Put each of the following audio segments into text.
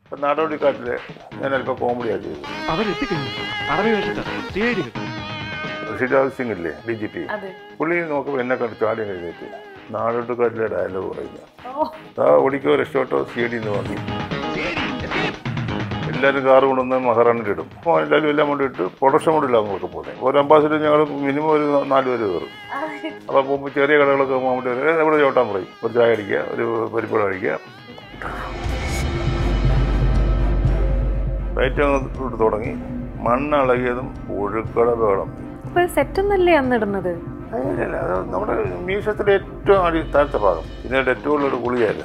ഇപ്പം നാടോടിക്കാട്ടിൽ ഞാൻ അല്പം കോമഡിയാണ് ചെയ്തത് അവരെത്തിക്കഴിഞ്ഞു അറബി വേഷത്തിൽ C I D Rishiraj Singh ഇല്ലേ ഡി ജി പി അതെ പുള്ളി നോക്കുമ്പോൾ എന്നെ കണ്ട് ചാടി എഴുന്നേറ്റ് നാടോട്ടുകാട്ടിലെ ഡയലോഗ് പറയുന്നു ഓ ആ ഓടിക്കോ രക്ഷപ്പെട്ടോ സി ഡി എന്ന് പറഞ്ഞു എല്ലാവരും കാറ് കൊണ്ടുവന്ന് മഹാറാണിൻ്റെ ഇടും അപ്പോൾ എല്ലാവരും എല്ലാം കൊണ്ട് ഇട്ട് പ്രൊഡക്ഷൻ കൊണ്ടില്ല അങ്ങോട്ട് പോകുന്നത് ഒരു അംബാസിഡർ ഞങ്ങൾ മിനിമം ഒരു നാല് പേര് കയറും അപ്പോൾ പോകുമ്പോൾ ചെറിയ കടകളൊക്കെ പോകുമ്പോൾ വേണ്ടി എവിടെ ചോട്ടാൻ പറയും ഒരു ചായ അടിക്കുക ഒരു പരിപ്പട കഴിക്കുക റൈറ്റ് അങ്ങോട്ട് തുടങ്ങി മണ്ണിളകിയതും ഒഴുക്കട വേണം ഇപ്പൊ സെറ്റ് ഒന്നല്ലേ അന്ന് ഇടുന്നത് അങ്ങനെയല്ല അത് നമ്മുടെ മ്യൂസിയത്തിലെ ഏറ്റവും അടി താഴത്തെ ഭാഗം പിന്നെ ഏറ്റവും ഒരു ഗുളിയായിരുന്നു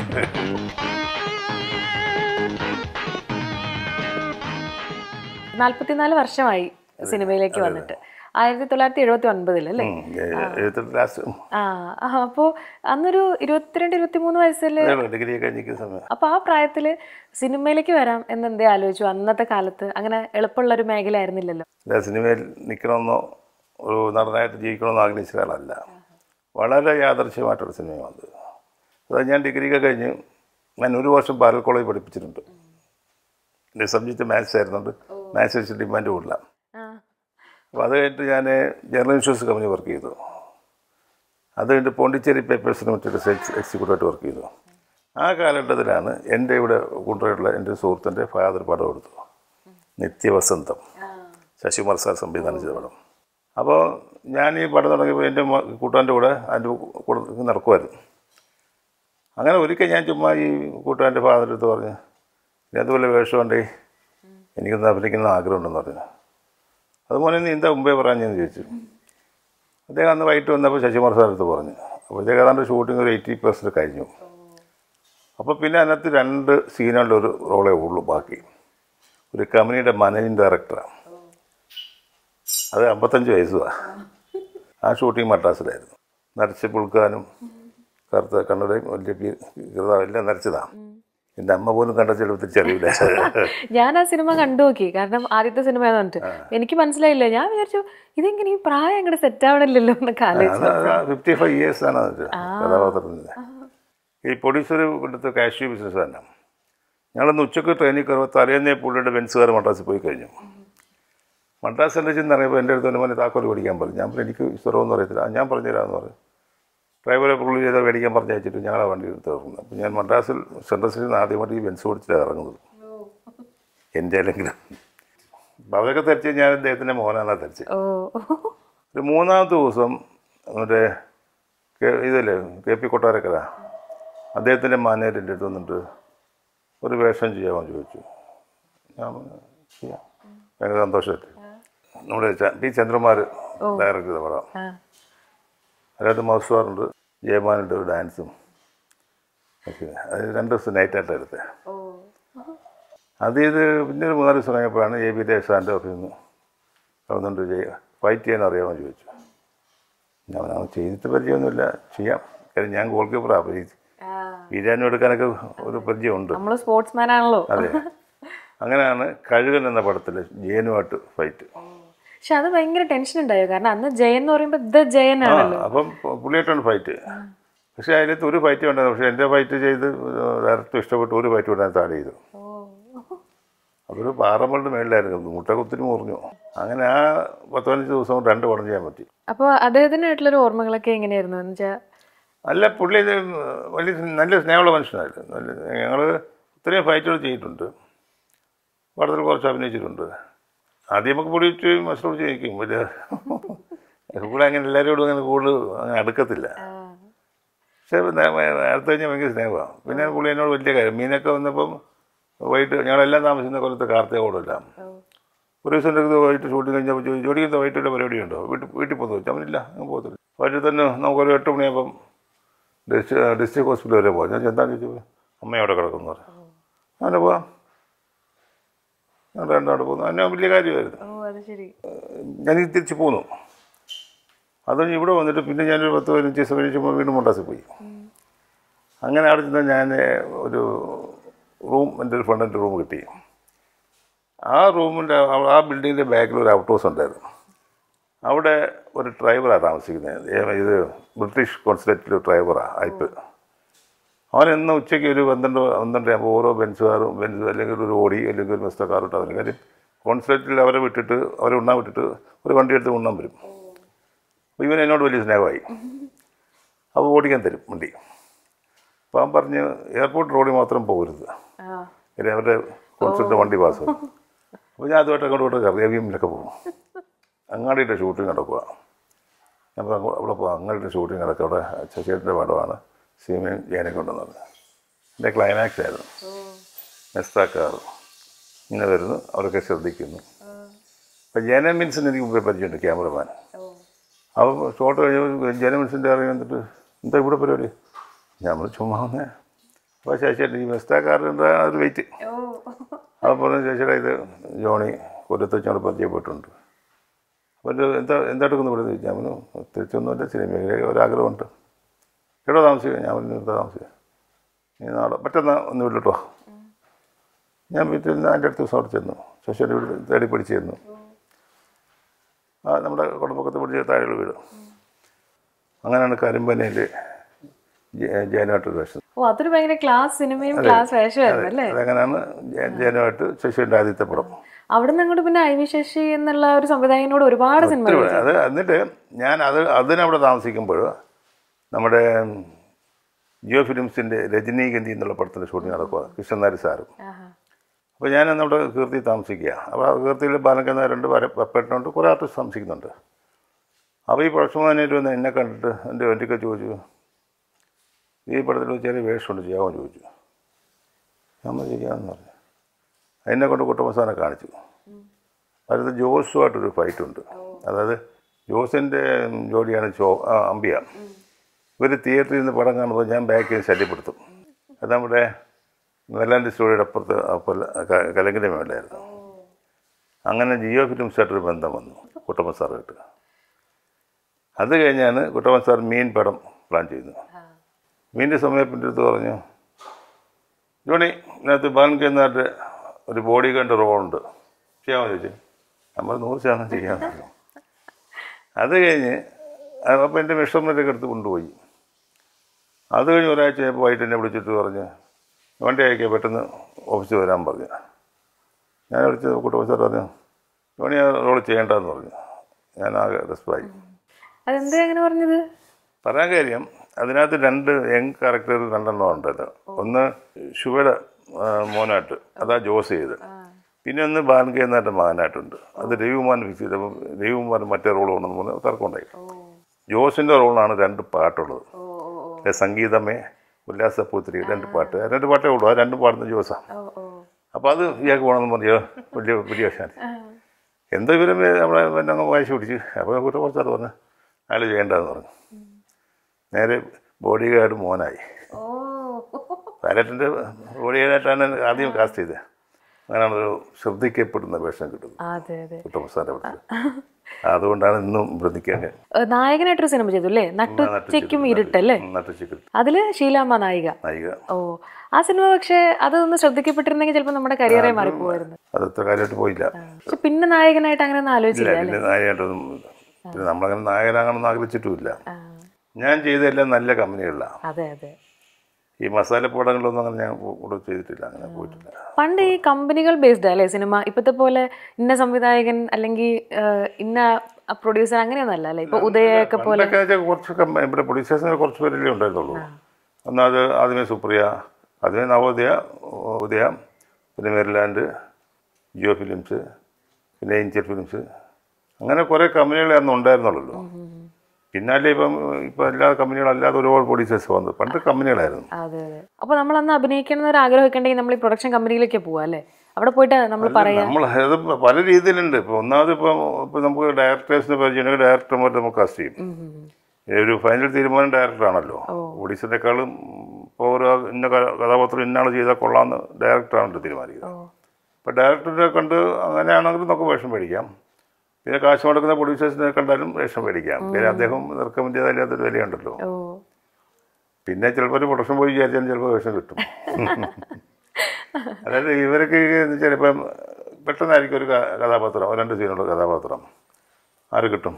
നാല്പത്തിനാല് വർഷമായി സിനിമയിലേക്ക് വന്നിട്ട് ആയിരത്തി തൊള്ളായിരത്തി എഴുപത്തി ഒൻപതിൽ അല്ലേ എഴുപത്തെട്ട് ലാസ്റ്റ് ആ ആ, അപ്പോ അന്നൊരു ഇരുപത്തിരണ്ട് ഇരുപത്തി മൂന്ന് വയസ്സിൽ ഡിഗ്രി ഒക്കെ നിൽക്കുന്ന സമയം അപ്പൊ ആ പ്രായത്തില് സിനിമയിലേക്ക് വരാം എന്ന് എന്തേ ആലോചിച്ചു അന്നത്തെ കാലത്ത് അങ്ങനെ എളുപ്പമുള്ള ഒരു മേഖല ആയിരുന്നില്ലല്ലോ അല്ല സിനിമയിൽ നിൽക്കണമെന്നോ ഒരു നടനായിട്ട് ജീവിക്കണമെന്നോ ആഗ്രഹിച്ച ആളല്ല വളരെ യാദർശ്യമായിട്ടൊരു സിനിമയാണ് അത് അത് ഞാൻ ഡിഗ്രിയൊക്കെ കഴിഞ്ഞ് ഞാൻ ഒരു വർഷം പാരൽ കോളേജ് പഠിപ്പിച്ചിട്ടുണ്ട് എൻ്റെ സബ്ജക്റ്റ് മാത്സ് ആയിരുന്നുണ്ട് മാത്സ് വെച്ച് ഡിമാൻഡ് കൂടുതലാണ് ആ, അപ്പോൾ അത് കഴിഞ്ഞിട്ട് ഞാൻ ജനറൽ ഇൻഷുറൻസ് കമ്പനി വർക്ക് ചെയ്തു അത് കഴിഞ്ഞിട്ട് പോണ്ടിച്ചേരി പേപ്പേഴ്സിന് മറ്റൊരു സെയിൽസ് എക്സിക്യൂട്ടീവായിട്ട് വർക്ക് ചെയ്തു ആ കാലഘട്ടത്തിലാണ് എൻ്റെ ഇവിടെ കൊണ്ടുപോയിട്ടുള്ള എൻ്റെ ഒരു സുഹൃത്തിൻ്റെ ഫാദർ പടം എടുത്തു നിത്യവസന്തം ശശികുമാർ സാർ സംവിധാനം ചെയ്ത പടം അപ്പോൾ ഞാൻ ഈ പടം തുടങ്ങിയപ്പോൾ എൻ്റെ മ- കൂട്ടുകാരൻ്റെ കൂടെ അതിൻ്റെ കൂടെ നടക്കുമായിരുന്നു അങ്ങനെ ഒരിക്കൽ ഞാൻ ചുമ്മാ ഈ കൂട്ടുകാരൻ്റെ ഫാദർ അടുത്ത് പറഞ്ഞു "ഇനി അതുപോലെ വേഷമുണ്ടേ എനിക്കൊന്ന് അഭിനയിക്കുന്ന ആഗ്രഹമുണ്ടെന്ന് പറഞ്ഞു അതുപോലെ നീ എന്താ മുമ്പേ പറഞ്ഞെന്ന് ചോദിച്ചു അദ്ദേഹം അന്ന് വൈകിട്ട് വന്നപ്പോൾ ശശികുമാർ സാർ അടുത്ത് പറഞ്ഞു അപ്പോഴത്തേക്ക് ഏതാണ്ട് ഷൂട്ടിംഗ് ഒരു എയ്റ്റി പെർസെൻറ്റ് കഴിഞ്ഞു അപ്പോൾ പിന്നെ അതിനകത്ത് രണ്ട് സീനുകളുടെ ഒരു റോളേ ഉള്ളൂ ബാക്കി ഒരു കമ്പനിയുടെ മാനേജിങ് ഡയറക്ടറാണ് അത് അമ്പത്തഞ്ച് വയസ്സുമാണ് ആ ഷൂട്ടിംഗ് മദ്രാസിലായിരുന്നു നരച്ച് പുൽക്കാനും കറുത്ത കണ്ണടയും വലിയ പി- കൃതാവും എല്ലാം നരച്ചതാണ് എൻ്റെ അമ്മ പോലും കണ്ടച്ചെടുത്ത് തിരിച്ചറിയില്ല ഞാൻ ആ സിനിമ കണ്ടു നോക്കി കാരണം ആദ്യത്തെ സിനിമ പറഞ്ഞിട്ട് എനിക്ക് മനസ്സിലായില്ല ഞാൻ വിചാരിച്ചു ഇതെങ്ങനെ ഈ പ്രായം അങ്ങോട്ട് സെറ്റ് ആവണില്ലല്ലോ എന്നൊക്കെ ആലോചിച്ചു ഫിഫ്റ്റി ഫൈവ് ഇയേഴ്സാണ് അത് കഥാപാത്രത്തിൻ്റെ ഈ പ്രൊഡ്യൂസർ ഇവിടുത്തെ കാഷ്യൂ ബിസിനസ് തന്നെ ഞങ്ങളന്ന് ഉച്ചക്ക് ട്രെയിനിൽ കയറുമ്പോൾ തലേന്നേ പുള്ളിയുടെ ബെൻസുകാർ മദ്രാസിൽ പോയി കഴിഞ്ഞു മദ്രാസ് എന്താ ചെന്ന് അറിയുമ്പോൾ എൻ്റെ അടുത്ത് മോനെ താക്കോൽ മേടിക്കാൻ പറഞ്ഞു ഞാൻ പറഞ്ഞു എനിക്ക് സ്വരമൊന്നും അറിയത്തില്ല "ആ, ഞാൻ പറഞ്ഞുതരാമെന്ന് പറഞ്ഞു ഡ്രൈവറെ പുള്ളി ചെയ്താൽ മേടിക്കാൻ പറഞ്ഞു അയച്ചിട്ട് ഞങ്ങൾ ആ വണ്ടി എടുത്ത് ഇറങ്ങുന്നത് അപ്പം ഞാൻ മദ്രാസിൽ സെൻട്രൽ സ്റ്റേഷനിൽ നിന്ന് ആദ്യമായിട്ട് ഈ ബെൻസ് ഓടിച്ചിട്ടാണ് ഇറങ്ങുന്നത് എൻ്റെ അല്ലെങ്കിലും അപ്പോൾ അവരൊക്കെ ധരിച്ച് ഞാൻ അദ്ദേഹത്തിൻ്റെ മോനാണ് ധരിച്ചത് ഓ ഒരു മൂന്നാമത്തെ ദിവസം മറ്റേ കെ- ഇതില്ലേ കെ പി കൊട്ടാരക്കര അദ്ദേഹത്തിൻ്റെ മാനേജർ എൻ്റെ അടുത്ത് വന്നിട്ട് ഒരു വേഷം ചെയ്യാമോ എന്ന് ചോദിച്ചു ഞാൻ പറഞ്ഞു, ചെയ്യാം ഭയങ്കര സന്തോഷമായിട്ട് നമ്മുടെ ച- പി ചന്ദ്രമാർ ഡയറക്റ്റ് ചെയ്ത പടം ആ. അതിനകത്ത് മൗസ്വാറുണ്ട് ജയമാനുണ്ട് ഒരു ഡാൻസും ഒക്കെ അത് രണ്ട് ദിവസം നൈറ്റായിട്ട് എടുത്തത് അത് ഇത് പിന്നെ ഒരു മൂന്നാല് ദിവസം കഴിഞ്ഞപ്പോഴാണ് എ ബി ദേശാൻ്റെ ഓഫീസിൽ നിന്ന് വന്നുകൊണ്ട് ചെയ്യ ഫൈറ്റ് ചെയ്യാൻ അറിയാമോ എന്ന് ചോദിച്ചു ഞാൻ പറഞ്ഞു, "അത് ചെയ്തിട്ട് പരിചയമൊന്നുമില്ല ചെയ്യാം കാര്യം ഞാൻ ഗോൾ കീപ്പറാണ് അപ്പോൾ ഈ ബിരിയാണി എടുക്കാനൊക്കെ ഒരു പരിചയമുണ്ട് നമ്മള് സ്പോർട്സ്മാൻ ആണല്ലോ അതെ അങ്ങനെയാണ് കഴുകൻ എന്ന പടത്തിൽ ജയനുമായിട്ട് ഫൈറ്റ് പക്ഷെ അത് ഭയങ്കര ടെൻഷൻ ഉണ്ടായോ കാരണം അന്ന് ജയൻ എന്ന് പറയുമ്പോ ദ ജയൻ ആ ആണല്ലോ അപ്പം പുള്ളിയായിട്ടാണ് ഫൈറ്റ് പക്ഷേ അതിനകത്ത് ഒരു ഫൈറ്റ് ഉണ്ടായിരുന്നു പക്ഷേ എൻ്റെ ഫൈറ്റ് ചെയ്ത് ഡയറക്റ്റ് ഇഷ്ടപ്പെട്ട് ഒരു ഫൈറ്റ് കൂടെ താഴെ ചെയ്തു അതൊരു പാറമ്പളുടെ മേളിലായിരുന്നു മുട്ടൊക്കെ ഒത്തിരി മുറിഞ്ഞു അങ്ങനെ ആ പത്ത് പതിനഞ്ച് ദിവസം കൊണ്ട് രണ്ട് പടം ചെയ്യാൻ പറ്റി അപ്പോൾ അദ്ദേഹത്തിനായിട്ടുള്ളൊരു ഓർമ്മകളൊക്കെ എങ്ങനെയായിരുന്നു എന്ന് വെച്ചാൽ അല്ല പുള്ളി ഇത് വലിയ നല്ല സ്നേഹമുള്ള മനുഷ്യനായിരുന്നു നല്ല ഞങ്ങൾ ഇത്രയും ഫൈറ്റുകൾ ചെയ്തിട്ടുണ്ട് പടത്തിൽ കുറച്ച് അഭിനയിച്ചിട്ടുണ്ട് ആദ്യം നമുക്ക് പുള്ളി ഇച്ചിരി മസറോട് ചെയ്യിക്കും വലിയ പുള്ളി അങ്ങനെ എല്ലാവരോടും അങ്ങനെ കൂടുതൽ അങ്ങനെ അടുക്കത്തില്ല പക്ഷേ അടുത്ത് കഴിഞ്ഞാൽ ഭയങ്കര സ്നേഹമാണ് പിന്നെ പുള്ളി എന്നോട് വലിയ കാര്യം മീനൊക്കെ വന്നപ്പം വൈകിട്ട് ഞങ്ങളെല്ലാം താമസിക്കുന്ന കൊല്ലത്ത് കാർത്തികോടല്ല ഒരു ദിവസം എൻ്റെ അടുത്ത് വൈകിട്ട് ഷൂട്ടിങ് കഴിഞ്ഞപ്പോൾ ചോദിച്ചു ജോലിക്കുന്ന വൈകിട്ട് പരിപാടി ഉണ്ടോ വീട്ടിൽ വീട്ടിൽ പോകുന്നു ചോദിച്ചു അവനില്ല ഞാൻ പോകത്തില്ല വൈകിട്ട് തന്നെ നമുക്കൊരു എട്ട് മണിയാകുമ്പം ഡിസ്ട്രിക്ട് ഡിസ്ട്രിക്ട് ഹോസ്പിറ്റൽ വരെ പോകാം ഞാൻ ചെന്താ ചോദിച്ചു അമ്മ അവിടെ കിടക്കുന്നു പറഞ്ഞു അങ്ങനെ പോവാം ഞാൻ രണ്ടാട് പോകുന്നു എന്നെ വലിയ കാര്യമായിരുന്നു ഓ അത് ശരി ഞാൻ തിരിച്ച് പോന്നു അത് കഴിഞ്ഞ് ഇവിടെ വന്നിട്ട് പിന്നെ ഞാനൊരു പത്ത് പതിനഞ്ച് ദിവസം കഴിച്ചപ്പോൾ വീണ്ടും മൊണ്ടാസിൽ പോയി അങ്ങനെ അവിടെ ചെന്ന് ഞാൻ ഒരു റൂം എൻ്റെ ഒരു ഫ്രണ്ടിൻ്റെ റൂം കിട്ടി ആ റൂമിൻ്റെ ആ ബിൽഡിങ്ങിൻ്റെ ബാക്കിൽ ഒരു ഔട്ട് ഹൗസ് ഉണ്ടായിരുന്നു അവിടെ ഒരു ഡ്രൈവറാണ് താമസിക്കുന്നത് ഏ- ഇത് ബ്രിട്ടീഷ് കോൺസുലേറ്റിലെ ഡ്രൈവറാണ് അയപ്പ് അവൻ ഇന്ന് ഉച്ചയ്ക്ക് ഒരു പന്ത്രണ്ട് പന്ത്രണ്ട് ആകുമ്പോൾ ഓരോ ബെൻസ് കാറും ബെൻസ് അല്ലെങ്കിൽ ഒരു ഓടി അല്ലെങ്കിൽ ഒരു മെസ്ത കാർ ഇട്ട് അവർ കാര്യം കോൺസുലേറ്റിൽ അവരെ വിട്ടിട്ട് അവരെ ഉണ്ണാൻ വിട്ടിട്ട് ഒരു വണ്ടി എടുത്ത് ഉണ്ണാൻ വരും അപ്പോൾ ഇവൻ എന്നോട് വലിയ സ്നേഹമായി അപ്പോൾ ഓടിക്കാൻ തരും വണ്ടി അപ്പോൾ അവൻ പറഞ്ഞ് എയർപോർട്ട് റോഡിൽ മാത്രം പോകരുത് ആ ഇനി അവരുടെ കോൺസുലേറ്റ് വണ്ടി പാസ് അപ്പോൾ ഞാൻ അതുമായിട്ട് അങ്ങോട്ട് കൊണ്ട് കറിയാവിയമിലൊക്കെ പോകും അങ്ങാടിയുടെ ഷൂട്ടിംഗ് നടക്കുക ഞാൻ പറഞ്ഞു, അങ്ങോ- അവിടെ പോകാം അങ്ങാടിയുടെ ഷൂട്ടിംഗ് നടക്കുക അവിടെ ശശിയുടെ പടമാണ് സീമയും ജയനെ കൊണ്ടുവന്നത് എൻ്റെ ക്ലൈമാക്സ് ആയിരുന്നു നെസ്താക്കാറ് ഇങ്ങനെ വരുന്നു അവരൊക്കെ ശ്രദ്ധിക്കുന്നു അപ്പം ജയന മിൻസിന് എനിക്ക് മുമ്പേ പരിചയമുണ്ട് ക്യാമറമാൻ അപ്പോൾ ഷോട്ട് കഴിഞ്ഞ് ജയന മിൻസിൻ്റെ ഇറങ്ങി വന്നിട്ട് എന്താ ഇവിടെ പരിപാടി നമ്മൾ ചുമ്മാ വന്നേ അപ്പോൾ ശശിയേട്ടൻ ഈ മെസ്താക്കാറിൻ്റെ ഒരു വെയിറ്റ് അപ്പോൾ പറഞ്ഞു ചേച്ചിയുടെ ഇത് ജോണി കൊല്ലത്ത് വെച്ചാൽ പരിചയപ്പെട്ടിട്ടുണ്ട് അപ്പോൾ ഇത് എന്താ എന്താ എടുക്കുന്നു ഇവിടെ ചോദിച്ചു ഞാൻ പറഞ്ഞു തിരിച്ചൊന്നുമില്ല സിനിമയിൽ ഒരാഗ്രഹമുണ്ട് എവിടെ താമസിക്കുക ഞാൻ പറഞ്ഞു എന്താ താമസിക്കുക നീ നാളെ മറ്റന്നാ ഒന്ന് വിളിട്ടോ ഞാൻ പിറ്റേന്ന് അതിൻ്റെ അടുത്ത ദിവസം അവിടെ ചെന്നു ശശിയുടെ വീട് തേടി പിടിച്ച് ചെന്നു ആ നമ്മുടെ കുടുംബക്കത്ത് പിടിച്ച താഴെയുള്ള വീട് അങ്ങനെയാണ് കരിമ്പനയിൽ ജയനായിട്ടൊരു വേഷം ഓ അതൊരു ഭയങ്കര ക്ലാസ് സിനിമയും ക്ലാസ് വേഷമായിരുന്നു അല്ലേ അതങ്ങനെയാണ് ജയ- ജയനുമായിട്ട് ശശിയുടെ ആദ്യത്തെ പടം അവിടെ നിന്ന് അങ്ങോട്ട് പിന്നെ ഐ വി ശശി എന്നുള്ള ഒരു സംവിധായകനോട് ഒരുപാട് സിനിമ ഒത്തിരി അത് എന്നിട്ട് ഞാൻ അത് അതിനവിടെ താമസിക്കുമ്പോൾ നമ്മുടെ ജിയോ ഫിലിംസിൻ്റെ രജനീഗന്ധി എന്നുള്ള പടത്തിൻ്റെ ഷൂട്ടിംഗ് നടക്കുക കൃഷ്ണനാരി സാറും അപ്പോൾ ഞാൻ അന്ന് അവിടെ കീർത്തി താമസിക്കുക അപ്പോൾ ആ കീർത്തിയിൽ ബാലങ്കനാരുണ്ട് വര പപ്പേട്ടനുണ്ട് കുറേ ആർട്ടിസ്റ്റ് താമസിക്കുന്നുണ്ട് അപ്പോൾ ഈ പ്രൊഡക്ഷൻ മാനേജർ വന്ന് എന്നെ കണ്ടിട്ട് എൻ്റെ വണ്ടിയൊക്കെ ചോദിച്ചു ഈ പടത്തിൽ ഒരു ചെറിയ വേഷമുണ്ട് ചെയ്യാമോ എന്ന് ചോദിച്ചു ഞാൻ ചെയ്യാമെന്ന് പറഞ്ഞു അതിനെ കൊണ്ട് കുട്ടമസാനെ കാണിച്ചു അതിനകത്ത് ജോസുമായിട്ടൊരു ഫൈറ്റുണ്ട് അതായത് ജോസിൻ്റെ ജോഡിയാണ് ചോ ആ, അമ്പിയ ഇവർ തിയേറ്ററിൽ നിന്ന് പടം കാണുമ്പോൾ ഞാൻ ബാക്കിൽ നിന്ന് ശല്യപ്പെടുത്തും അത് നമ്മുടെ നെല്ലാൻ്റെ സ്റ്റോറിയുടെ അപ്പുറത്ത് അപ്പോൾ കലങ്കിൻ്റെ മേലായിരുന്നു അങ്ങനെ ജിയോ ഫിലിംസായിട്ടൊരു ബന്ധം വന്നു കുട്ടമ്മ സാറുമായിട്ട് അത് കഴിഞ്ഞാണ് കുട്ടമ്മ സാർ മീൻ പടം പ്ലാൻ ചെയ്യുന്നത് മീൻ്റെ സമയത്തിൻ്റെ അടുത്ത് പറഞ്ഞു ജോണി ഇതിനകത്ത് ബാലൻകെന്നായിട്ട് ഒരു ബോഡി ഗാർഡ് റോളുണ്ട് ചെയ്യാമോ ചോദിച്ചു നമ്മൾ നൂറ് ശതമാനം ചെയ്യാമെന്ന് പറഞ്ഞു അത് കഴിഞ്ഞ് അപ്പോൾ എൻ്റെ മെഷർമെൻറ്റൊക്കെ എടുത്ത് കൊണ്ടുപോയി അത് കഴിഞ്ഞ് ഒരാഴ്ച കഴിഞ്ഞപ്പോൾ വൈകിട്ട് എന്നെ വിളിച്ചിട്ട് പറഞ്ഞ് വണ്ടി അയക്കുക പെട്ടെന്ന് ഓഫീസിൽ വരാൻ പറഞ്ഞു ഞാൻ വിളിച്ച് കുട്ടപ്പ സാർ പറഞ്ഞു ജോണി ആ റോൾ ചെയ്യേണ്ടതെന്ന് പറഞ്ഞു ഞാൻ ആകെ റെസ്പായി അതെന്താ അങ്ങനെ പറഞ്ഞത് പറയാൻ കാര്യം അതിനകത്ത് രണ്ട് യങ് ക്യാരക്ടർ രണ്ടെണ്ണം ഉണ്ടല്ലോ ഒന്ന് ശുഭയുടെ ആ, മോനായിട്ട് അതാ ജോസ് ചെയ്ത് പിന്നെ ഒന്ന് ബാലൻകെ എന്നായിട്ട് മകനായിട്ടുണ്ട് അത് രവികുമാരൻ ഫിക്സ് ചെയ്തപ്പോൾ രവികുമാരൻ മറ്റേ റോൾ കൊണ്ടെന്ന് പറഞ്ഞ് തർക്കമുണ്ടായി ജോസിൻ്റെ റോളാണ് രണ്ട് പാട്ടുള്ളത് ഏ, സംഗീതമേ ഉല്ലാസപൂത്തിരി രണ്ട് പാട്ട് ആ രണ്ട് പാട്ടേ ഉള്ളൂ ആ രണ്ടും പാടുന്ന ജോസാണ് ഓ ഓ അപ്പോൾ അത് ഇയാൾക്ക് പോകണമെന്ന് പറഞ്ഞു വലിയ വലിയ ശാന്തി എന്തോ ഇവരും നമ്മളെ പിന്നെ അങ്ങ് വായിച്ചു പിടിച്ച് അപ്പോൾ കൂട്ടം കുറച്ചാൽ പറഞ്ഞു അയാൾ ചെയ്യേണ്ടതെന്ന് പറഞ്ഞു നേരെ ബോഡി ഗാർഡ് മോനായി ഓ പൈലറ്റിൻ്റെ ബോഡി ഗാർഡായിട്ടാണ് ആദ്യം കാസ്റ്റ് ചെയ്തത് അങ്ങനെയാണ് ഒരു ശ്രദ്ധിക്കപ്പെടുന്ന വേഷം കിട്ടുന്നത് അതെ അതെ കുട്ടമസാൻ്റെ പടത്തിൽ അതുകൊണ്ടാണ് ഇന്നും വൃദ്ധിക്കാൻ ഏഹ് നായകനായിട്ടൊരു സിനിമ ചെയ്തു അല്ലേ നട്ടുച്ചയ്ക്കും ഇരുട്ടല്ലേ നട്ടുച്ചിക്കൽ അതില് ശീലാമ്മ നായിക നായിക ഓ ആ സിനിമ പക്ഷെ അതൊന്ന് ശ്രദ്ധിക്കപ്പെട്ടിരുന്നെങ്കിൽ ചിലപ്പോൾ നമ്മുടെ കരിയറെ മാറിപ്പോയിരുന്നു അത് അത്ര കാര്യമായിട്ട് പോയില്ല പക്ഷെ പിന്നെ നായകനായിട്ട് അങ്ങനെ ഒന്നും ഇല്ല ആലോചിച്ചില്ല പിന്നെ നായകനായിട്ടൊന്നും പിന്നെ നമ്മളങ്ങനെ നായകനാകണമെന്ന് ആഗ്രഹിച്ചിട്ടുമില്ല ആ, ഞാൻ ചെയ്തതെല്ലാം നല്ല കമ്പനികളിലാണ് അതെ അതെ ഈ മസാലപ്പടങ്ങളിലൊന്നും അങ്ങനെ ഞാൻ കൂടെ ചെയ്തിട്ടില്ല അങ്ങനെ പോയിട്ടില്ല പണ്ട് ഈ കമ്പനികൾ ബേസ്ഡ് അല്ലേ സിനിമ ഇപ്പോഴത്തെ പോലെ ഇന്ന സംവിധായകൻ അല്ലെങ്കിൽ ഏഹ്, ഇന്ന പ്രൊഡ്യൂസർ അങ്ങനെയൊന്നും അല്ല അല്ലേ ഇപ്പൊ ഉദയൊക്കെ പോലെ പണ്ടൊക്കെ വെച്ചാൽ കുറച്ച് കം- ഇവിടെ പ്രൊഡ്യൂസേഴ്സിന് കുറച്ച് പേരല്ലേ ഉണ്ടായിരുന്നുള്ളൂ ഒന്നത് ആദ്യമേ സുപ്രിയ ആദ്യമേ നവോദയ ഉദയ പിന്നെ മെരിലാൻഡ് ജിയോ ഫിലിംസ് പിന്നെ ഏഞ്ചൽ ഫിലിംസ് അങ്ങനെ കുറേ കമ്പനികളെ അന്ന് ഉണ്ടായിരുന്നുള്ളൂ പിന്നാലെ ഇപ്പം ഇപ്പം എല്ലാ കമ്പനികളും അല്ലാതെ ഒരുപാട് പ്രൊഡ്യൂസേഴ്സ് വന്നു പണ്ട് കമ്പനികളായിരുന്നു അതെ അതെ അപ്പൊ നമ്മൾ അന്ന് അഭിനയിക്കണം എന്നൊരു ആഗ്രഹം ഒക്കെ ഉണ്ടെങ്കിൽ നമ്മൾ ഈ പ്രൊഡക്ഷൻ കമ്പനിയിലേക്ക് പോവാ അല്ലേ അവിടെ പോയിട്ട് നമ്മൾ പറയാ നമ്മൾ അത് പല രീതിയിലുണ്ട് ഇപ്പോൾ ഒന്നാമത് ഇപ്പം ഇപ്പം നമുക്ക് ഡയറക്ടേഴ്സിന് പരിചയം ഡയറക്ടർമാർ നമുക്ക് കാസ്റ്റ് ചെയ്യും ഒരു ഫൈനൽ തീരുമാനം ഡയറക്ടറാണല്ലോ ഒഡീസിനേക്കാളും ഇപ്പോൾ ഒരു ഇന്ന ക- കഥാപാത്രം ഇന്നാൾ ചെയ്താൽ കൊള്ളാമെന്ന് ഡയറക്ടറാണ് തീരുമാനിക്കുന്നത് അപ്പോൾ ഡയറക്ടറിനെ കണ്ട് അങ്ങനെയാണെങ്കിൽ നമുക്ക് വേഷം മേടിക്കാം പിന്നെ കാശ് മുടക്കുന്ന പ്രൊഡ്യൂസേഴ്സിനെ കണ്ടാലും വേഷം മേടിക്കാം പിന്നെ അദ്ദേഹം റെക്കമെൻഡ് ചെയ്താലും അതൊരു വിലയുണ്ടല്ലോ ഓ പിന്നെ ചിലപ്പോൾ ഒരു പ്രൊഡക്ഷൻ പോയി വിചാരിച്ചാലും ചിലപ്പോൾ വേഷം കിട്ടും അതായത് ഇവർക്ക് ചിലപ്പം പെട്ടെന്നായിരിക്കും ഒരു ക- കഥാപാത്രം ഒരു രണ്ട് സീനുള്ള കഥാപാത്രം ആര് കിട്ടും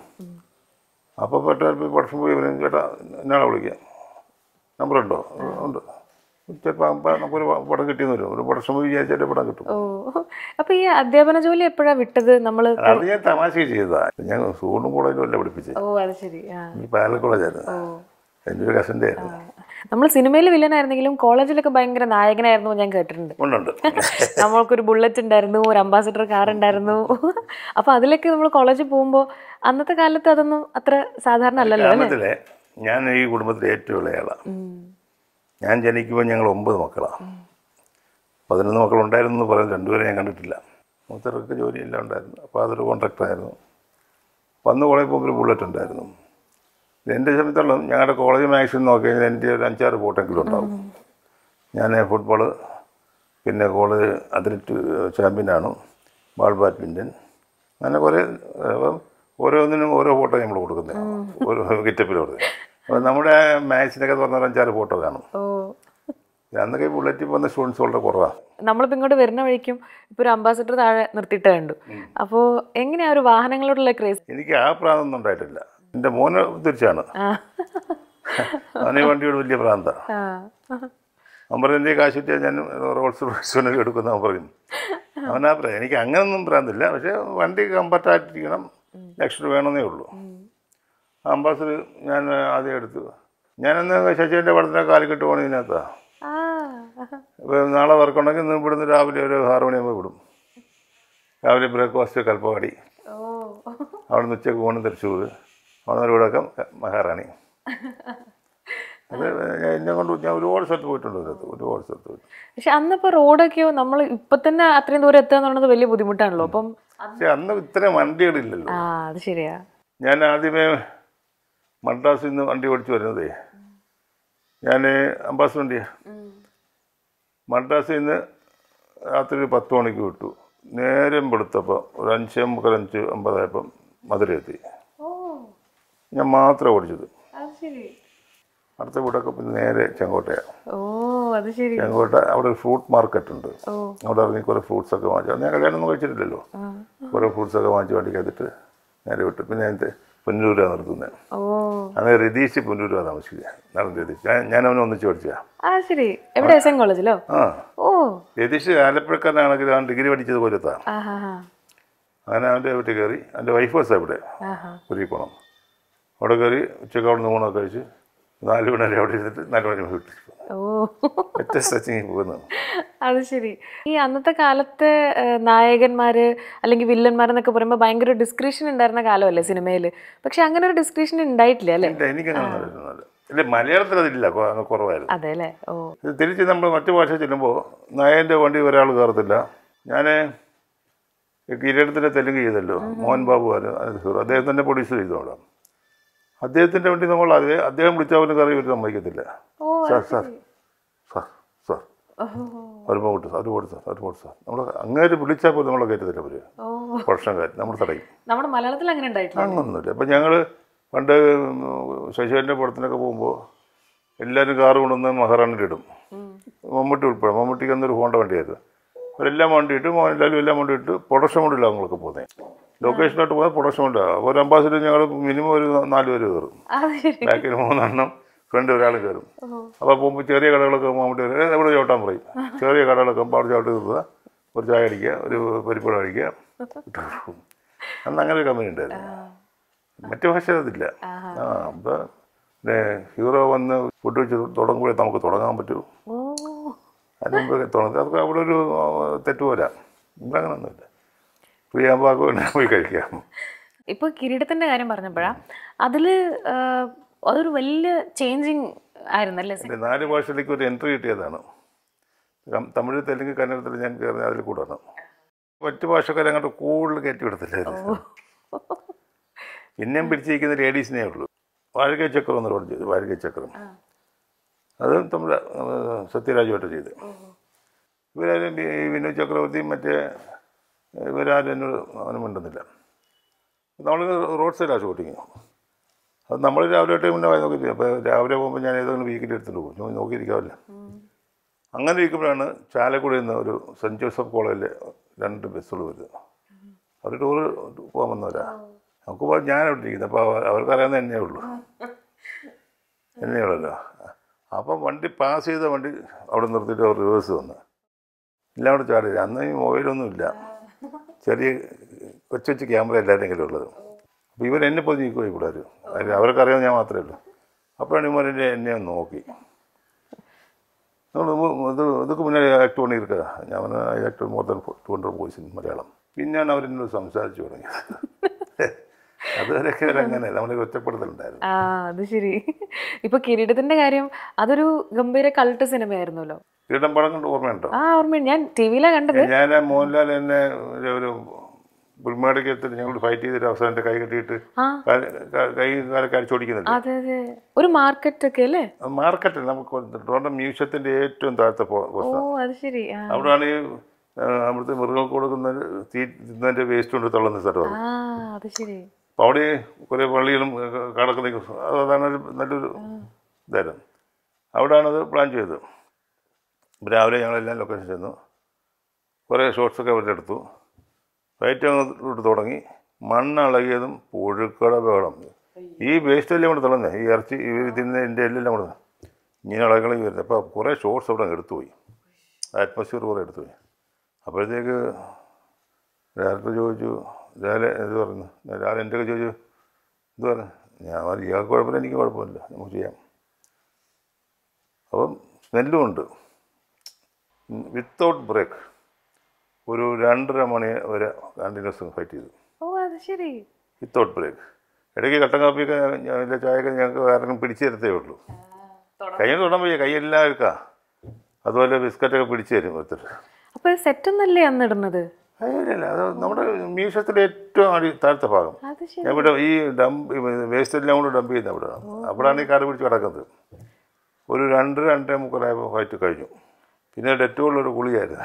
അപ്പോൾ പെട്ടെന്ന് പ്രൊഡക്ഷൻ പോയി ഇവരും ചേട്ടാ എന്നാളെ വിളിക്കാം നമ്പറുണ്ടോ ഉണ്ട് ചിലപ്പോൾ നമുക്കൊരു പടം കിട്ടിയെന്ന് വരും ഒരു പടം ശ്രമം വിചാരിച്ചാൽ പടം കിട്ടും ഓ അപ്പൊ ഈ അധ്യാപന ജോലി എപ്പോഴാ വിട്ടത് നമ്മള് അത് ഞാൻ തമാശ ചെയ്തതാ ഞാൻ സ്കൂളും കോളേജിലും അല്ല പഠിപ്പിച്ചത് ഓ അത് ശരി ആ ഈ പാലൽ കോളേജായിരുന്നു എൻ്റെ ഒരു കസിൻ്റെ ആയിരുന്നു നമ്മൾ സിനിമയിൽ വില്ലനായിരുന്നെങ്കിലും കോളേജിലൊക്കെ ഭയങ്കര നായകനായിരുന്നു എന്ന് ഞാൻ കേട്ടിട്ടുണ്ട് ഉണ്ടുണ്ട് നമ്മൾക്കൊരു ബുള്ളറ്റ് ഉണ്ടായിരുന്നു ഒരു അംബാസിഡർ കാർ ഉണ്ടായിരുന്നു അപ്പൊ അതിലൊക്കെ നമ്മൾ കോളേജിൽ പോകുമ്പോൾ അന്നത്തെ കാലത്ത് അതൊന്നും അത്ര സാധാരണ അല്ലല്ലോ അല്ലേ ഗ്രാമത്തിലെ ഞാൻ ഈ കുടുംബത്തിലെ ഏറ്റവും ഇളയാളാണ് ഞാൻ ജനിക്കുമ്പോൾ ഞങ്ങൾ ഒമ്പത് മക്കളാണ് പതിനൊന്ന് മക്കളുണ്ടായിരുന്നു എന്ന് പറയുന്നത് രണ്ടുപേരെ ഞാൻ കണ്ടിട്ടില്ല മൂത്തർക്ക് ജോലിയെല്ലാം ഉണ്ടായിരുന്നു അപ്പോൾ അതൊരു കോൺട്രാക്ടറായിരുന്നു വന്ന് കോളേജിൽ പോകുമ്പോൾ ഒരു ബുള്ളറ്റ് ഉണ്ടായിരുന്നു എൻ്റെ സമയത്തോളം ഞങ്ങളുടെ കോളേജ് മാക്സിമം നോക്കി കഴിഞ്ഞാൽ എൻ്റെ ഒരു അഞ്ചാറ് ഫോട്ടെങ്കിലും ഉണ്ടാവും ഞാൻ ഫുട്ബോൾ പിന്നെ കോളേജ് അത്ലറ്റ് ചാമ്പ്യനാണ് ബാൾ ബാഡ്മിൻ്റൺ അങ്ങനെ കുറേ അപ്പം ഓരോന്നിനും ഓരോ ഫോട്ടോ നമ്മൾ കൊടുക്കുന്നത് ഓരോ ഗെറ്റപ്പിൽ കൊടുക്കുന്നത് അപ്പോൾ നമ്മുടെ മാത്സിനൊക്കെ പറഞ്ഞാൽ അഞ്ചാറ് ഫോട്ടോ കാണും ഓ അന്നൊക്കെ ബുള്ളറ്റിൽ പോകുന്ന സ്റ്റുഡൻസ് വളരെ കുറവാണ് നമ്മളിപ്പോ ഇങ്ങോട്ട് വരുന്ന വഴിക്കും ഇപ്പൊ ഒരു അംബാസിഡർ താഴെ നിർത്തിയിട്ട് കണ്ടു അപ്പോ എങ്ങനെയാ ഒരു വാഹനങ്ങളോടുള്ള ക്രേസ് എനിക്ക് ആ പ്രാന്തൊന്നും ഉണ്ടായിട്ടില്ല എൻ്റെ മോന് തിരിച്ചാണ് അവനെ വണ്ടിയോട് വലിയ പ്രാന്താണ് അവൻ പറഞ്ഞു എൻ്റെ കാശ് കിട്ടിയാൽ ഞാൻ റോൾസ് റോയ്സിനൊക്കെ എടുക്കുന്ന അവൻ പറയും അവനാ പറയാം എനിക്ക് അങ്ങനൊന്നും പ്രാന്തില്ല പക്ഷേ വണ്ടി കംഫർട്ടായിട്ടിരിക്കണം ലക്ഷം വേണമെന്നേ ഉള്ളൂ അംബാസഡർ ഞാൻ ആദ്യം എടുത്തു ഞാനന്ന് ശശിൻ്റെ പടത്തിനെ കാലിക്കെട്ട് പോണതിനകത്താണ് ആ അപ്പോൾ നാളെ വർക്കുണ്ടെങ്കിൽ ഇന്ന് ഇവിടുന്ന് രാവിലെ ഒരു ആറ് മണിയാകുമ്പോൾ വിടും രാവിലെ ബ്രേക്ക്ഫാസ്റ്റ് കൽപ്പവാടി ഓ അവിടെ നിന്ന് ഉച്ചക്ക് പോകണം തൃശ്ശൂർ അവിടെ നിന്ന് ഇവിടെയൊക്കെ മഹാറാണി അത് ഞാൻ എന്നെ കൊണ്ട് ഞാൻ ഒരുപാട് സ്ഥലത്ത് പോയിട്ടുണ്ട് അതിനകത്ത് ഒരുപാട് സ്ഥലത്ത് പോയിട്ടുണ്ട് പക്ഷെ അന്നിപ്പോ റോഡൊക്കെയോ നമ്മൾ ഇപ്പൊ തന്നെ അത്രയും ദൂരം എത്തുക എന്ന് പറയുന്നത് വലിയ ബുദ്ധിമുട്ടാണല്ലോ അപ്പം പക്ഷെ അന്ന് ഇത്രയും വണ്ടികളില്ലല്ലോ ആ അത് ശരിയാ ഞാൻ ആദ്യമേ മദ്രാസിൽ നിന്ന് വണ്ടി ഓടിച്ച് വരുന്നതേ ഞാൻ അംബാസ് വണ്ടിയാണ് മദ്രാസിൽ നിന്ന് രാത്രി ഒരു പത്ത് മണിക്ക് വിട്ടു നേരം വെളുത്തപ്പോൾ ഒരു അഞ്ചേ മുക്കാൽ അഞ്ച് അമ്പതായപ്പം മധുര എത്തി ഓ ഞാൻ മാത്രമേ ഓടിച്ചത് അത് ശരി അടുത്ത വീടൊക്കെ പിന്നെ നേരെ ചെങ്കോട്ടയാണ് ഓ അത് ശരി ചെങ്കോട്ട അവിടെ ഒരു ഫ്രൂട്ട് മാർക്കറ്റ് ഉണ്ട് ഓ അവിടെ ഇറങ്ങി കുറേ ഫ്രൂട്ട്സ് ഒക്കെ വാങ്ങിച്ചു അത് ഞാൻ കല്യാണമൊന്നും കഴിച്ചിട്ടില്ലല്ലോ കുറേ ഫ്രൂട്ട്സ് ഒക്കെ വാങ്ങിച്ച് വണ്ടിക്കകത്തിട്ട് നേരെ വിട്ടു പിന്നെ ഞാൻ പുന്നൂരാണ് നിർത്തുന്നത് ഓ അന്ന് രതീഷ് പുന്നൂരാണ് താമസിക്കുക നടൻ രതീഷ് ഞാൻ ഞാൻ അവനെ ഒന്നിച്ച് പഠിച്ചതാണ് ആ ശരി എവിടെ എസ് എൻ കോളേജിലോ ആ ഓ രതീഷ് ആലപ്പുഴക്കാരനാണെങ്കിൽ അവൻ ഡിഗ്രി പഠിച്ചത് കൊല്ലത്താണ് ആ ഹാ ഹാ അങ്ങനെ അവൻ്റെ വീട്ടിൽ കയറി എൻ്റെ വൈഫ് ബസ്സാണ് ഇവിടെ ആ ഹാ കുരിക്കണം അവിടെ കയറി ഉച്ചക്ക് അവിടെ നിന്ന് ഊണൊക്കെ കഴിച്ച് നാല് മണി വരെ അവിടെ ഇരുന്നിട്ട് നാല് മണി വീട്ടിൽ ഓ ഒറ്റ സ്ട്രെച്ചിങ് പോകുന്നത് അത് ശരി ഈ അന്നത്തെ കാലത്തെ ഏഹ്, നായകന്മാര് അല്ലെങ്കിൽ വില്ലന്മാരെന്നൊക്കെ പറയുമ്പോൾ ഭയങ്കര ഡിസ്ക്രിപ്ഷൻ ഉണ്ടായിരുന്ന കാലമല്ലേ സിനിമയിൽ പക്ഷെ അങ്ങനെ ഒരു ഡിസ്ക്രിപ്ഷൻ ഉണ്ടായിട്ടില്ല അല്ലേ ഇല്ല എനിക്കങ്ങനെ അറിയുന്നില്ല ഇല്ല മലയാളത്തിൽ അതില്ല കൊ- അങ്ങ് കുറവായിരുന്നു അതെ അല്ലേ ഓ ഇത് തിരിച്ച് നമ്മൾ മറ്റു ഭാഷ ചെല്ലുമ്പോൾ നായൻ്റെ വണ്ടി ഒരാൾ കയറത്തില്ല ഞാൻ കിരീടത്തിൻ്റെ തെലുങ്ക് ചെയ്തല്ലോ മോഹൻ ബാബു ആര് അത് ഹീറോ അദ്ദേഹം തന്നെ പ്രൊഡ്യൂസ് ചെയ്തു അവിടെ അദ്ദേഹത്തിൻ്റെ വണ്ടി നമ്മൾ അതേ അദ്ദേഹം വിളിച്ചവന് കയറി ഇവർ സമ്മതിക്കത്തില്ല ഓ സാർ സാർ സാർ സാർ ഒരു പോകട്ടെ സാർ ഒരു പോട്ടെ സാർ ഒരു പോട്ടെ സാർ നമ്മൾ അങ്ങേര് വിളിച്ചാൽ പോലും നമ്മളെ കയറ്റത്തില്ല അവർ ഓ പ്രശ്നക്കാർ നമ്മൾ തടയും നമ്മുടെ മലയാളത്തിൽ അങ്ങനെ ഉണ്ടായിട്ടില്ല അങ്ങനൊന്നുമില്ല അപ്പം ഞങ്ങൾ പണ്ട് ശശിധരൻ്റെ പടത്തിനൊക്കെ പോകുമ്പോൾ എല്ലാവരും കാറ് കൊണ്ടുവന്ന് മഹാറാണിയിലിടും മമ്മൂട്ടി ഉൾപ്പെടെ മമ്മൂട്ടിക്ക് അന്നൊരു ഹോണ്ട വണ്ടിയായിരുന്നു അവരെല്ലാം വണ്ടി ഇട്ട് മോഹൻലാലും എല്ലാം വണ്ടി ഇട്ട് പ്രൊഡക്ഷൻ കൊണ്ടില്ല ഞങ്ങളൊക്കെ പോകുന്നത് ലൊക്കേഷനായിട്ട് പോയാൽ പ്രൊഡക്ഷൻ കൊണ്ടാണ് ഒരു അംബാസിഡർ ഞങ്ങൾ മിനിമം ഒരു നാല് പേര് കയറും അത് ശരി ബാക്കിൽ മൂന്നെണ്ണം ഫ്രണ്ട് ഒരാൾ കയറും അപ്പോൾ പോകുമ്പോൾ ചെറിയ കടകളൊക്കെ മമ്മൂട്ടി പറയും, "ഏ, ഇവിടെ ചവിട്ടാൻ പറയും ചെറിയ കടകളൊക്കെ പോകുമ്പോൾ അവിടെ ചവിട്ടി നിർത്തുക ഒരു ചായ അടിക്കുക ഒരു പരിപ്പട കഴിക്കുക അന്ന് അങ്ങനെ ഒരു കമ്പനി ഉണ്ടായിരുന്നു മറ്റു ഭാഷ അതില്ല ആ അപ്പോൾ പിന്നെ ഹീറോ വന്ന് ഫുഡ് വെച്ച് തുടങ്ങുമ്പോഴേ നമുക്ക് തുടങ്ങാൻ പറ്റൂ ഓ അതിന് മുമ്പ് തുടങ്ങി അതൊക്കെ അവിടെ ഒരു ആ, തെറ്റ് പോരാ ഇവിടെ അങ്ങനെയൊന്നുമില്ല ഫ്രീ ആകുമ്പോൾ ആകുമ്പോൾ തന്നെ പോയി കഴിക്കാം ഇപ്പൊ കിരീടത്തിന്റെ കാര്യം പറഞ്ഞപ്പോഴാ അതില് ഏഹ്, അതൊരു വലിയ ചേഞ്ചിങ് ആയിരുന്നല്ലേ എൻ്റെ നാല് ഭാഷയിലേക്ക് ഒരു എൻട്രി കിട്ടിയതാണ് കം- തമിഴ് തെലുങ്ക് കന്നഡത്തിൽ ഞാൻ കയറി അതിൽ കൂടാണ് മറ്റു ഭാഷക്കാരെ അങ്ങോട്ട് കൂടുതൽ കയറ്റി വിടത്തില്ലായിരുന്നു പിന്നെയും പിടിച്ചിരിക്കുന്ന ലേഡീസിനേ ഉള്ളൂ വാഴകൈ ചക്രം എന്ന് പറഞ്ഞു ചെയ്തു വാഴകൈ ചക്രം അത് തമിഴ് സത്യരാജുമായിട്ട് ചെയ്ത് ഇവരാരും ഈ വിനോദ് ചക്രവർത്തിയും മറ്റേ ഇവരാരും എന്നോട് അവനും മിണ്ടുന്നില്ല നമ്മൾ റോഡ് സൈഡാണ് ഷൂട്ടിങ് അത് നമ്മൾ രാവിലെ തൊട്ട് മുന്നേ പോയി നോക്കി അപ്പോൾ രാവിലെ പോകുമ്പോൾ ഞാൻ ഏതെങ്കിലും വീക്കിൽ എടുത്തിട്ട് പോകും ഞാൻ നോക്കിയിരിക്കാമല്ലോ അങ്ങനെ ഇരിക്കുമ്പോഴാണ് ചാലക്കുടിയിൽ നിന്ന് ഒരു സെൻറ്റ് ജോസഫ് കോളേജിൽ രണ്ട് ബസ്സുകൾ വരുന്നത് അവർ ടൂറ് പോകാൻ വന്നവരാ നമുക്ക് പോകാൻ ഞാൻ അവിടെ ഇരിക്കുന്നത് അപ്പോൾ അവർക്കറിയാവുന്ന എന്നേ ഉള്ളൂ എന്നേ ഉള്ളല്ലോ അപ്പം വണ്ടി പാസ് ചെയ്ത വണ്ടി അവിടെ നിർത്തിയിട്ട് അവർ റിവേഴ്സ് വന്ന് എല്ലാം കൂടെ ചാടി അന്ന് ഈ മൊബൈലൊന്നും ഇല്ല ചെറിയ കൊച്ചു കൊച്ചു ക്യാമറ എല്ലാവരുടെയും കയ്യിലും ഉള്ളത് അപ്പോൾ ഇവർ എന്നെ പോയി നിൽക്കുമോ ഇവിടെ അതിൽ അവർക്ക് അറിയാൻ ഞാൻ മാത്രമേ ഉള്ളൂ അപ്പോഴാണ് ഇവർ എന്നെ എന്നെ ഒന്ന് നോക്കി നമ്മൾ ഇത് ഇതൊക്കെ മുന്നേ ആക്ട് പണിയിരിക്കുക ഞാൻ പറഞ്ഞ act more than two hundred voice in Malayalam പിന്നെയാണ് അവരെന്നോട് സംസാരിച്ചു തുടങ്ങിയത് അതുവരെയൊക്കെ അവരങ്ങനെ നമ്മളെ ഒറ്റപ്പെടുത്തലുണ്ടായിരുന്നു ആ അത് ശരി ഇപ്പൊ കിരീടത്തിന്റെ കാര്യം അതൊരു ഗംഭീര കൾട്ട് സിനിമയായിരുന്നല്ലോ കിരീടം പടം കണ്ട് ഓർമ്മയുണ്ടോ ആ ഓർമ്മയുണ്ട് ഞാൻ ടി വിയിലാ കണ്ടത് ഞാൻ മോഹൻലാൽ എന്നെ ഒരു- ഒരു പുൽമേടയ്ക്ക് എത്തിട്ട് ഞങ്ങൾ ഫൈറ്റ് ചെയ്തിട്ട് അവസാനം എൻ്റെ കൈ കെട്ടിയിട്ട് ആ. കാല്- ക- കൈ കാലൊക്കെ അടിച്ചോടിക്കുന്നില്ല അതെ അതെ ഒരു മാർക്കറ്റ് ഒക്കെ അല്ലേ മാർക്കറ്റിൽ നമുക്ക് ട്രോണ്ടം മ്യൂസിയത്തിൻ്റെ ഏറ്റവും താഴത്തെ ഓ പോസ്റ്റ് അത് ശരി ആ അവിടെയാണ് ഈ ആ, അവിടുത്തെ മൃഗങ്ങൾക്ക് കൊടുക്കുന്ന തീ തിന്നതിൻ്റെ വേസ്റ്റ് കൊണ്ട് തള്ളുന്ന സ്ഥലം ആ അത് ശരി അപ്പോൾ അവിടെ കുറേ പള്ളികളും കടക്കുന്ന അതാണ് ഒരു നല്ലൊരു ഇതായിരുന്നു അവിടെയാണത് പ്ലാൻ ചെയ്തത് അപ്പോൾ രാവിലെ ഞങ്ങളെല്ലാം ലൊക്കേഷൻ ചെന്നു കുറേ ഷോട്ട്സൊക്കെ അവരുടെ എടുത്തു ഫൈറ്റ് അങ്ങോട്ട് തുടങ്ങി മണ്ണിളകിയതും പുഴുക്കട ബഹളം ഈ വേസ്റ്റ് എല്ലാം കൂടെ തള്ളുന്നത് ഈ ഇറച്ചി ഇവർ തിന്നതിൻ്റെ എല്ലാം കൂടെ ഇങ്ങനെ ഇളകളി വരുന്നത് അപ്പോൾ കുറേ ഷോട്ട്സ് അവിടെ അങ്ങ് എടുത്തുപോയി അറ്റ്മോസ്ഫിയർ കുറേ എടുത്തുപോയി അപ്പോഴത്തേക്ക് ഡയറക്ടർ ചോദിച്ചു രാവിലെ ഇത് പറഞ്ഞു രാവിലെ എൻ്റെ ഒക്കെ ചോദിച്ചു ഇത് പറഞ്ഞു ഞാൻ പറഞ്ഞു ഇയാൾക്ക് കുഴപ്പമില്ല എനിക്ക് കുഴപ്പമില്ല നമുക്ക് ചെയ്യാം അപ്പം സ്മെല്ലും ഉണ്ട് വിത്തൗട്ട് ബ്രേക്ക് ഒരു രണ്ടര മണി വരെ കണ്ടിന്യൂസ് ഫൈറ്റ് ചെയ്തു ഓ അത് ശരി വിത്തൗട്ട് ബ്രേക്ക് ഇടയ്ക്ക് കട്ടൻ കാപ്പിയൊക്കെ ഞാൻ- ഇല്ല ചായയൊക്കെ ഞങ്ങൾക്ക് ആരെങ്കിലും പിടിച്ചു തരത്തേ ഉള്ളൂ കയ്യിൽ തൊടാൻ വയ്യ കൈയെല്ലാം എടുക്കാം അതുപോലെ ബിസ്ക്കറ്റൊക്കെ പിടിച്ചു തരും ഒരുത്തർ അപ്പൊ സെറ്റ് ഒന്നല്ലേ അന്ന് ഇടുന്നത് അല്ല അത് നമ്മുടെ മ്യൂസിയത്തിലെ ഏറ്റവും അടി താഴത്തെ ഭാഗം അത് ശരി ഞാൻ ഇവിടെ ഈ ഡംപ് വേസ്റ്റ് എല്ലാം കൂടെ ഡംപ് ചെയ്യുന്ന അവിടെയാണ് അവിടെയാണ് ഈ കാട് പിടിച്ച് കിടക്കുന്നത് ഒരു രണ്ട് രണ്ടേ മുക്കാലായപ്പോൾ ഫൈറ്റ് കഴിഞ്ഞു പിന്നെ ഡെറ്റോളൊരു ഗുളിയായിരുന്നു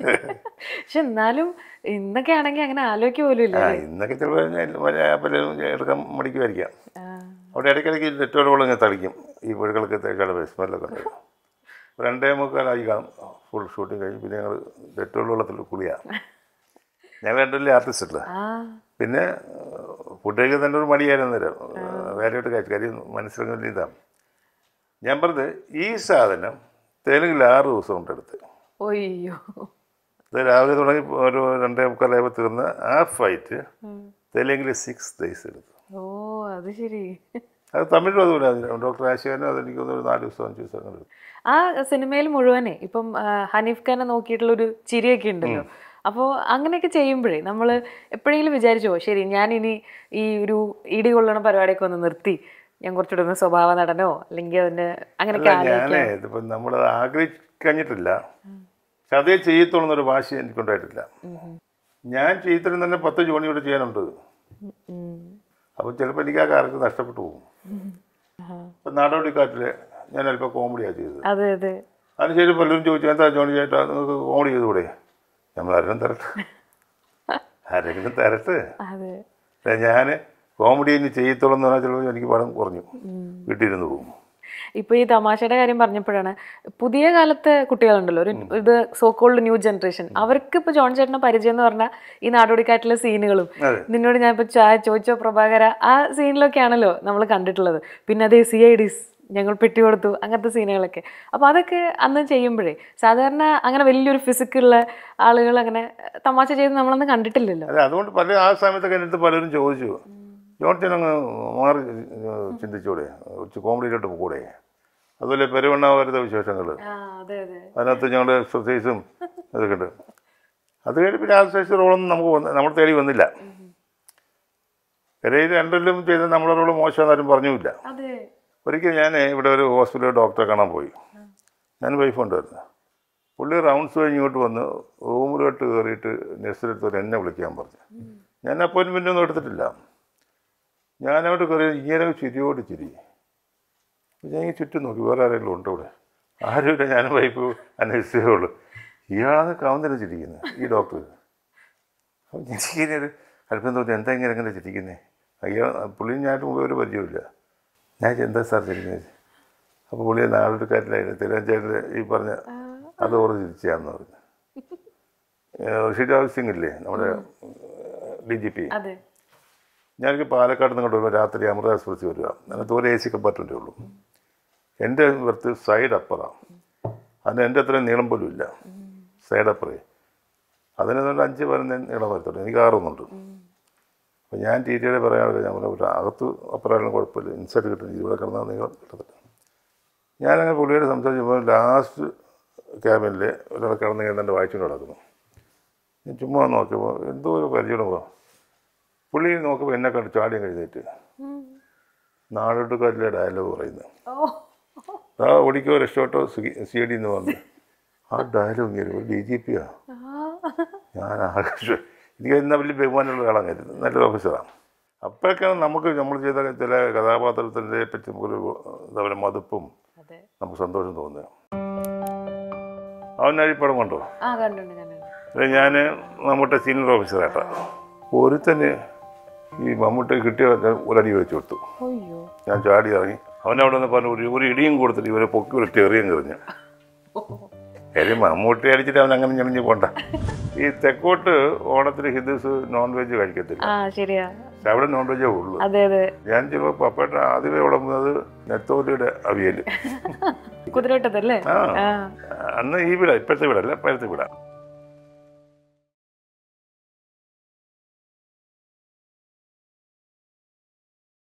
പക്ഷെ എന്നാലും ഇന്നൊക്കെ ആണെങ്കിൽ അങ്ങനെ ആലോചിക്കുക പോലും ഇല്ല ആ ഇന്നൊക്കെ ചിലപ്പോൾ പലരും എടുക്കാൻ മടിക്കുമായിരിക്കാം ആ, അവിടെ ഇടയ്ക്കിടയ്ക്ക് ഡെറ്റോൾ വെള്ളം ഇങ്ങനെ തളിക്കും ഈ പുഴകൾക്ക് തേക്കാട് സ്മെല്ലൊക്കെ ഉണ്ട് ഒരു രണ്ടേ മുക്കാലായി കാണും ഫുൾ ഷൂട്ടിങ് കഴിഞ്ഞ് പിന്നെ ഞങ്ങൾ ഡെറ്റോൾ വെള്ളത്തിൽ കുളിയാണ് ഞങ്ങൾ രണ്ടല്ലേ ആർട്ടിസ്റ്റ് അല്ല ആ പിന്നെ ഫുഡൊക്കെ തന്നെ ഒരു മടിയായിരുന്നു തരാം വേറെയായിട്ട് കഴിച്ചു കാര്യം മനസ്സിലാക്കുന്ന ഇതാണ് ഞാൻ പറഞ്ഞത് ഈ സാധനം തെലുങ്കിൽ ആറ് ദിവസം കൊണ്ടെടുത്ത് ഒയ്യോ ഇത് രാവിലെ തുടങ്ങി ഒരു രണ്ടേ മുക്കാലായപ്പോൾ തീർന്ന ആ ഫൈറ്റ് തെലുങ്കിൽ സിക്സ് ഡേയ്സ് എടുത്തു ഓ അത് ശരി അത് തമിഴിലും അതുപോലെ ഡോക്ടർ ആശുവാനും അത് എനിക്ക് തോന്നുന്നു ഒരു നാല് ദിവസം അഞ്ച് ദിവസം അങ്ങനെ എടുത്തു ആ സിനിമയിൽ മുഴുവനെ ഇപ്പം ആ, ഹനീഫ് ഖാനെ നോക്കിയിട്ടുള്ള ഒരു ചിരിയൊക്കെ ഉണ്ടല്ലോ അപ്പോൾ അങ്ങനെയൊക്കെ ചെയ്യുമ്പോഴേ നമ്മൾ എപ്പോഴെങ്കിലും വിചാരിച്ചോ ശരി ഞാൻ ഇനി ഈ ഒരു ഇടി കൊള്ളണ പരിപാടിയൊക്കെ ഒന്ന് നിർത്തി ഞാൻ കുറച്ചുകൂടെ ഒന്ന് സ്വഭാവ നടനോ അല്ലെങ്കിൽ അതിന് അങ്ങനെയൊക്കെ അല്ല ഞാനേ ആലോചിക്കാം ഇതിപ്പം നമ്മളത് ആഗ്രഹിക്കഴിഞ്ഞിട്ടില്ല പക്ഷെ അതേ ചെയ്യത്തുള്ളൂ എന്നൊരു വാശി എനിക്കുണ്ടായിട്ടില്ല ഞാൻ ചെയ്യത്തിലും തന്നെ പത്ത് ജോണി കൂടെ ചെയ്യാനുണ്ട് ഉം. അപ്പോൾ ചിലപ്പോൾ എനിക്ക് ആ കാലത്ത് നഷ്ടപ്പെട്ടു പോകും ഇപ്പം നാടോടിക്കാറ്റിൽ ഞാൻ അല്പം കോമഡിയാണ് ചെയ്തത് അതെ അതെ അതിനുശേഷം പലരും ചോദിച്ചു എന്താ ജോണി ചേട്ടാ നിങ്ങൾക്ക് കോമഡി ചെയ്തുകൂടെ നമ്മൾ ആരെങ്കിലും തരട്ടെ ആരെങ്കിലും തരട്ടെ അതെ ഞാൻ കോമഡി ഇനി ചെയ്യത്തുള്ളൂ എന്ന് പറഞ്ഞാൽ ചിലപ്പോൾ എനിക്ക് പടം കുറഞ്ഞു വീട്ടിലിരുന്ന് പോകും ഇപ്പൊ ഈ തമാശയുടെ കാര്യം പറഞ്ഞപ്പോഴാണ് പുതിയ കാലത്തെ കുട്ടികളുണ്ടല്ലോ ഒരു ഇത് സോക്കോൾഡ് ന്യൂ ജനറേഷൻ അവർക്ക് ഇപ്പൊ ജോൺ ചേട്ടനെ പരിചയം എന്ന് പറഞ്ഞാൽ ഈ നാടോടിക്കാറ്റിലെ സീനുകളും അതെ. നിന്നോട് ഞാൻ ഇപ്പൊ ചായ ചോദിച്ചോ പ്രഭാകര ആ സീനിലൊക്കെ ആണല്ലോ നമ്മൾ കണ്ടിട്ടുള്ളത് പിന്നെ അതേ സി ഐ ഡിസ് ഞങ്ങൾ പെട്ടി കൊടുത്തു അങ്ങനത്തെ സീനുകളൊക്കെ അപ്പൊ അതൊക്കെ അന്ന് ചെയ്യുമ്പോഴേ സാധാരണ അങ്ങനെ വലിയൊരു ഫിസിക്കുള്ള ആളുകൾ അങ്ങനെ തമാശ ചെയ്ത് നമ്മളന്ന് കണ്ടിട്ടില്ലല്ലോ അല്ല അതുകൊണ്ട് പല ആ സമയത്തൊക്കെ എൻ്റെ അടുത്ത് പലരും ചോദിച്ചു ജോൺസൺ അങ്ങ് മാറി ചിന്തിച്ചൂടെ കുറച്ച് കോമഡിയിലോട്ട് പോകൂടെ അതുപോലെ പെരുവണ്ണാവരുത വിശേഷങ്ങൾ ആ അതെ അതെ അതിനകത്ത് ഞങ്ങളുടെ എക്സസൈസും ഇതൊക്കെ ഉണ്ട് അത് കഴിഞ്ഞ് പിന്നെ ആ സൈസ് റോളൊന്നും നമുക്ക് വന്ന് നമ്മൾ തേടി വന്നില്ല കരയിൽ രണ്ടിലും ചെയ്ത് നമ്മുടെ റോള് മോശമെന്നാരും പറഞ്ഞുമില്ല അതെ ഒരിക്കൽ ഞാൻ ഇവിടെ ഒരു ഹോസ്പിറ്റലിൽ ഡോക്ടറെ കാണാൻ പോയി ഞാൻ വൈഫ് കൊണ്ടുവരുന്നത് പുള്ളി റൗണ്ട്സ് കഴിഞ്ഞ് ഇങ്ങോട്ട് വന്ന് റൂമിലോട്ട് കയറിയിട്ട് നഴ്സിലെടുത്ത് എന്നെ വിളിക്കാൻ പറഞ്ഞു ഞാൻ അപ്പോയിൻമെൻ്റ് ഒന്നും എടുത്തിട്ടില്ല ഞാനങ്ങോട്ട് കയറി ഇങ്ങനെ ചിരിയോട് ചിരി അപ്പോൾ ഞാൻ ഈ ചുറ്റും നോക്കി വേറെ ആരെങ്കിലും ഉണ്ടോ ഇവിടെ ആരുമില്ല ഞാൻ വൈഫ് അന്വേഷിച്ചേ ഉള്ളൂ ഇയാളാണ് കവന്നിട്ട് ചിരിക്കുന്നത് ഈ ഡോക്ടർ അപ്പം എനിക്കിങ്ങനെ ഒരു അല്പം തോന്നി എന്താ ഇങ്ങനെ ഇങ്ങനെ ചിരിക്കുന്നത് അയ്യാൾ പുള്ളിയും ഞാനായിട്ട് മുമ്പ് ഒരു പരിചയമില്ല ഞാൻ ചോദിച്ചു, എന്താ സാർ ചിരിക്കുന്നത് അപ്പോൾ പുള്ളിയെ നാടോടിക്കാരിലായിരുന്നു തിരുവഞ്ചേട്ടൻ ഈ പറഞ്ഞ അത് ഓർത്ത് ചിരിച്ചാന്ന് പറഞ്ഞു ഋഷിരാജ് സിംഗ് ഇല്ലേ നമ്മുടെ ഡി ജി പി അതെ ഞാനെനിക്ക് പാലക്കാട് നിന്ന് കൊണ്ട് വരുമ്പോൾ രാത്രി അമൃത എക്സ്പ്രസ് വരിക അതിനകത്ത് ഒരു എ സി കമ്പാർട്ട്മെൻറ്റേ ഉള്ളൂ എൻ്റെ ബർത്ത് സൈഡ് അപ്പറാണ് അതിന് എൻ്റെ അത്രയും നീളം പോലും ഇല്ല സൈഡ് അപ്പറേ അതിന് ഒരു അഞ്ച് പതിനൊന്ന് നീളം വരത്തുള്ളൂ എനിക്ക് ആറൊന്നുണ്ട് അപ്പോൾ ഞാൻ ടി ടിയുടെ പറയാനുള്ള ഞാൻ പറഞ്ഞു അകത്ത് അപ്പറായാലും കുഴപ്പമില്ല ഇൻസൈഡ് കിട്ടും ഇവിടെ കിടന്നാൽ നീളം കിട്ടത്തില്ല ഞാനങ്ങനെ പുള്ളിയോട് സംസാരിച്ചപ്പോൾ ലാസ്റ്റ് ക്യാബിനിൽ ഒരാൾ കിടന്ന് കിടന്നെ വായിച്ചുകൊണ്ട് നടക്കുന്നു ഞാൻ ചുമ്മാ നോക്കിയപ്പോൾ എന്തോ ഒരു പരിചയം പോ പുള്ളി നോക്കുമ്പോൾ എന്നെ കണ്ട് ചാടിയും കഴിഞ്ഞിട്ട് നാടോട്ടുകാരിലെ ഡയലോഗ് പറയുന്നത് ഓ ആ ഓടിക്കോ രക്ഷോട്ടോ സി ഡി എന്ന് പറഞ്ഞു ആ ഡയലോഗ് ഇങ്ങനെ ഒരു ഡി ജി പിയാ ഞാൻ ആകർഷ എനിക്ക് എന്നാ വലിയ ബഹുമാനമുള്ള ഒരാളാണ് കരുതുന്നത് നല്ലൊരു ഓഫീസറാണ് അപ്പോഴൊക്കെയാണ് നമുക്ക് നമ്മൾ ചെയ്ത ചില കഥാപാത്രത്തിൻ്റെ പറ്റി നമുക്കൊരു എന്താ പറയുക മതിപ്പും അതെ നമുക്ക് സന്തോഷം തോന്നുക അവൻ അഴിപ്പടം കൊണ്ടോ ആ കണ്ടുണ്ട് കണ്ടുണ്ട് ഞാൻ മമ്മൂട്ട സീനിയർ ഓഫീസറായിട്ടാണ് ഒരുത്തന് ഈ മമ്മൂട്ടി കിട്ടിയ ഒരടി വെച്ച് കൊടുത്തു അയ്യോ ഞാൻ ചാടി ഇറങ്ങി അവനവിടെ നിന്ന് പറഞ്ഞു ഒരു ഒരു ഇടിയും കൊടുത്തിട്ട് ഇവരെ പൊക്കി ഒരു ചെറിയും കറിഞ്ഞു കാര്യം മമ്മൂട്ടി അടിച്ചിട്ട് അവൻ അങ്ങനെ ഞെളിഞ്ഞ് പോണ്ട ഈ തെക്കോട്ട് ഓണത്തിന് ഹിന്ദുസ് നോൺ വെജ് കഴിക്കത്തില്ല ആ ശരിയാ പക്ഷെ അവിടെ നോൺ വെജേ ഉള്ളൂ അതെ അതെ ഞാൻ ചിലപ്പോൾ പപ്പേട്ട ആദ്യമേ ഉടമ്പുന്നത് നെത്തോലിയുടെ അവിയൽ കുതിരവട്ടത്തല്ലേ ആ ആ അന്ന് ഈ വീടാ ഇപ്പോഴത്തെ വീടല്ല പഴത്തെ വീടാ